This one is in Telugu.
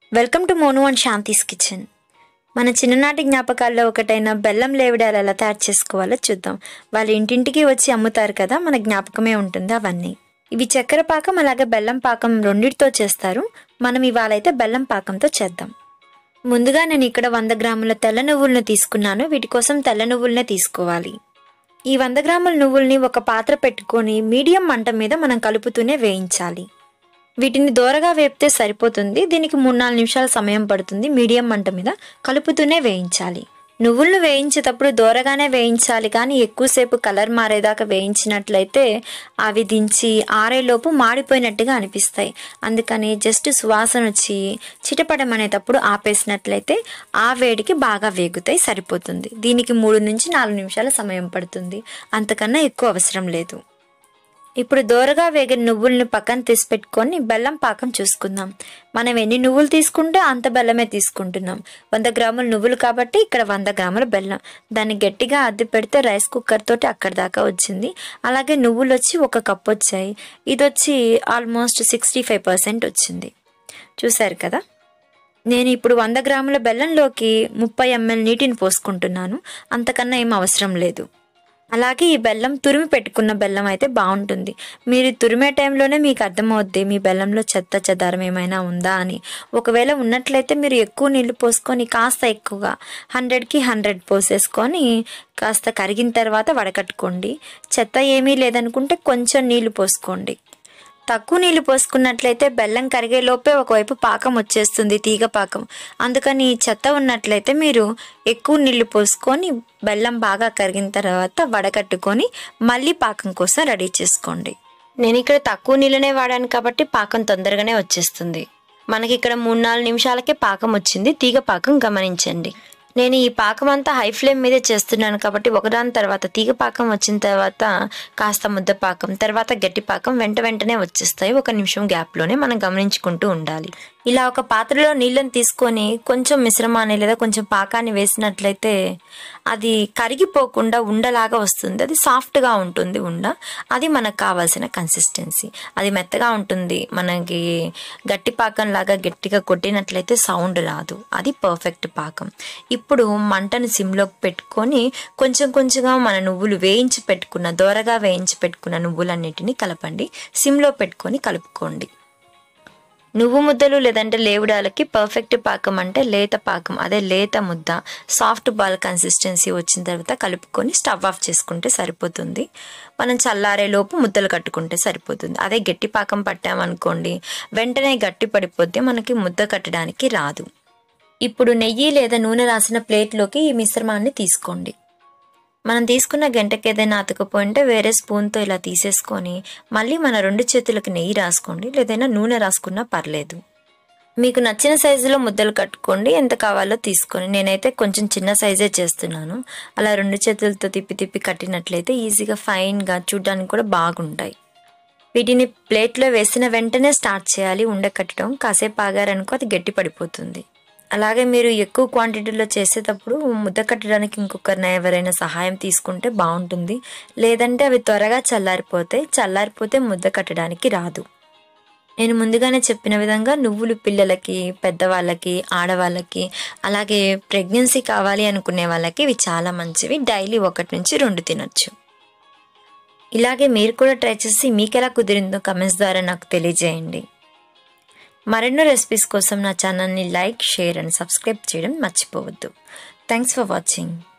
welcome to Monu and Shanti's kitchen మన చిన్ననాటి జ్ఞాపకాల్లో ఒకటైన బెల్లం లేవిడాలు ఎలా తయారు చేసుకోవాలో చూద్దాం వాళ్ళు ఇంటింటికి వచ్చి అమ్ముతారు కదా మన జ్ఞాపకమే ఉంటుంది అవన్నీ ఇవి చక్కెర పాకం అలాగే బెల్లం పాకం రెండిటితో చేస్తారు మనం ఇవాళైతే బెల్లం పాకంతో చేద్దాం ముందుగా నేను ఇక్కడ వంద గ్రాముల తెల్ల నువ్వులను తీసుకున్నాను వీటి కోసం తెల్ల నువ్వులనే తీసుకోవాలి ఈ వంద గ్రాముల నువ్వుల్ని ఒక పాత్ర పెట్టుకొని మీడియం మంట మీద మనం కలుపుతూనే వేయించాలి వీటిని దోరగా వేపితే సరిపోతుంది దీనికి మూడు నాలుగు నిమిషాల సమయం పడుతుంది మీడియం మంట మీద కలుపుతూనే వేయించాలి నువ్వులను వేయించేటప్పుడు దోరగానే వేయించాలి కానీ ఎక్కువసేపు కలర్ మారేదాకా వేయించినట్లయితే అవి దించి ఆరేలోపు మాడిపోయినట్టుగా అనిపిస్తాయి అందుకని జస్ట్ సువాసన వచ్చి చిటపడమనేటప్పుడు ఆపేసినట్లయితే ఆ వేడికి బాగా వేగుతాయి సరిపోతుంది దీనికి మూడు నుంచి నాలుగు నిమిషాల సమయం పడుతుంది అంతకన్నా ఎక్కువ అవసరం లేదు ఇప్పుడు దోరగా వేగిన నువ్వుల్ని పక్కన తీసి పెట్టుకొని బెల్లం పాకం చూసుకుందాం మనం ఎన్ని నువ్వులు తీసుకుంటే అంత బెల్లమే తీసుకుంటున్నాం వంద గ్రాముల నువ్వులు కాబట్టి ఇక్కడ వంద గ్రాముల బెల్లం దాన్ని గట్టిగా అద్దె పెడితే రైస్ కుక్కర్ తోటి అక్కడి దాకా వచ్చింది అలాగే నువ్వులు వచ్చి ఒక కప్ వచ్చాయి ఇది వచ్చి ఆల్మోస్ట్ సిక్స్టీ ఫైవ్ పర్సెంట్ వచ్చింది చూశారు కదా నేను ఇప్పుడు వంద గ్రాముల బెల్లంలోకి ముప్పై ఎంఎల్ నీటిని పోసుకుంటున్నాను అంతకన్నా ఏం అవసరం లేదు అలాగే ఈ బెల్లం తురిమి పెట్టుకున్న బెల్లం అయితే బాగుంటుంది మీరు తురిమే టైంలోనే మీకు అర్థమవుద్ది మీ బెల్లంలో చెత్త చెదారం ఏమైనా ఉందా అని ఒకవేళ ఉన్నట్లయితే మీరు ఎక్కువ నీళ్లు పోసుకొని కాస్త ఎక్కువగా హండ్రెడ్కి హండ్రెడ్ పోసేసుకొని కాస్త కరిగిన తర్వాత వడకట్టుకోండి చెత్త ఏమీ లేదనుకుంటే కొంచెం నీళ్లు పోసుకోండి తక్కువ నీళ్లు పోసుకున్నట్లయితే బెల్లం కరిగేలోపే ఒకవైపు పాకం వచ్చేస్తుంది తీగ పాకం అందుకని చెత్త ఉన్నట్లయితే మీరు ఎక్కువ నీళ్లు పోసుకొని బెల్లం బాగా కరిగిన తర్వాత వడకట్టుకొని మళ్ళీ పాకం కోసం రెడీ చేసుకోండి నేను ఇక్కడ తక్కువ నీళ్ళనే వాడాను కాబట్టి పాకం తొందరగానే వచ్చేస్తుంది మనకి ఇక్కడ మూడు నాలుగు నిమిషాలకే పాకం వచ్చింది తీగ పాకం గమనించండి నేను ఈ పాకం అంతా హై ఫ్లేమ్ మీదే చేస్తున్నాను కాబట్టి ఒకదాని తర్వాత తీగ పాకం వచ్చిన తర్వాత కాస్త ముద్ద పాకం తర్వాత గట్టి పాకం వెంట వెంటనే వచ్చేస్తాయి ఒక నిమిషం గ్యాప్లోనే మనం గమనించుకుంటూ ఉండాలి ఇలా ఒక పాత్రలో నీళ్ళని తీసుకొని కొంచెం మిశ్రమాన్ని లేదా కొంచెం పాకాన్ని వేసినట్లయితే అది కరిగిపోకుండా ఉండలాగా వస్తుంది అది సాఫ్ట్గా ఉంటుంది ఉండ అది మనకు కావాల్సిన కన్సిస్టెన్సీ అది మెత్తగా ఉంటుంది మనకి గట్టి పాకం లాగా గట్టిగా కొట్టినట్లయితే సౌండ్ రాదు అది పర్ఫెక్ట్ పాకం ఇప్పుడు మంటను సిమ్లోకి పెట్టుకొని కొంచెం కొంచెంగా మన నువ్వులు వేయించి పెట్టుకున్న దోరగా వేయించి పెట్టుకున్న నువ్వులన్నిటిని కలపండి సిమ్లో పెట్టుకొని కలుపుకోండి నువ్వు ముద్దలు లేదంటే లేవుడాలకి పర్ఫెక్ట్ పాకం అంటే లేత పాకం అదే లేత ముద్ద సాఫ్ట్ బాల్ కన్సిస్టెన్సీ వచ్చిన తర్వాత కలుపుకొని స్టవ్ ఆఫ్ చేసుకుంటే సరిపోతుంది మనం చల్లారే లోపు ముద్దలు కట్టుకుంటే సరిపోతుంది అదే గట్టి పాకం పట్టామనుకోండి వెంటనే గట్టి పడిపోతే మనకి ముద్ద కట్టడానికి రాదు ఇప్పుడు నెయ్యి లేదా నూనె రాసిన ప్లేట్లోకి ఈ మిశ్రమాన్ని తీసుకోండి మనం తీసుకున్న గంటకి ఏదైనా అతకపోయింటే వేరే స్పూన్తో ఇలా తీసేసుకొని మళ్ళీ మన రెండు చేతులకు నెయ్యి రాసుకోండి లేదైనా నూనె రాసుకున్నా పర్లేదు మీకు నచ్చిన సైజులో ముద్దలు కట్టుకోండి ఎంత కావాలో తీసుకొని నేనైతే కొంచెం చిన్న సైజే చేస్తున్నాను అలా రెండు చేతులతో తిప్పి తిప్పి కట్టినట్లయితే ఈజీగా ఫైన్గా చూడడానికి కూడా బాగుంటాయి వీటిని ప్లేట్లో వేసిన వెంటనే స్టార్ట్ చేయాలి ఉండ కట్టడం కాసేపు ఆగారనుకో అది గట్టి పడిపోతుంది అలాగే మీరు ఎక్కువ క్వాంటిటీలో చేసేటప్పుడు ముద్ద కట్టడానికి ఇంకొకరిని ఎవరైనా సహాయం తీసుకుంటే బాగుంటుంది లేదంటే అవి త్వరగా చల్లారిపోతాయి చల్లారిపోతే ముద్ద కట్టడానికి రాదు నేను ముందుగానే చెప్పిన విధంగా నువ్వులు పిల్లలకి పెద్దవాళ్ళకి ఆడవాళ్ళకి అలాగే ప్రెగ్నెన్సీ కావాలి అనుకునే వాళ్ళకి ఇవి చాలా మంచివి డైలీ ఒకటి నుంచి రెండు తినొచ్చు ఇలాగే మీరు కూడా ట్రై చేసి మీకు ఎలా కుదిరిందో కమెంట్స్ ద్వారా నాకు తెలియజేయండి మరెన్నో రెసిపీస్ కోసం నా ఛానల్ని లైక్ షేర్ అండ్ సబ్స్క్రైబ్ చేయడం మర్చిపోవద్దు థ్యాంక్స్ ఫర్ వాచింగ్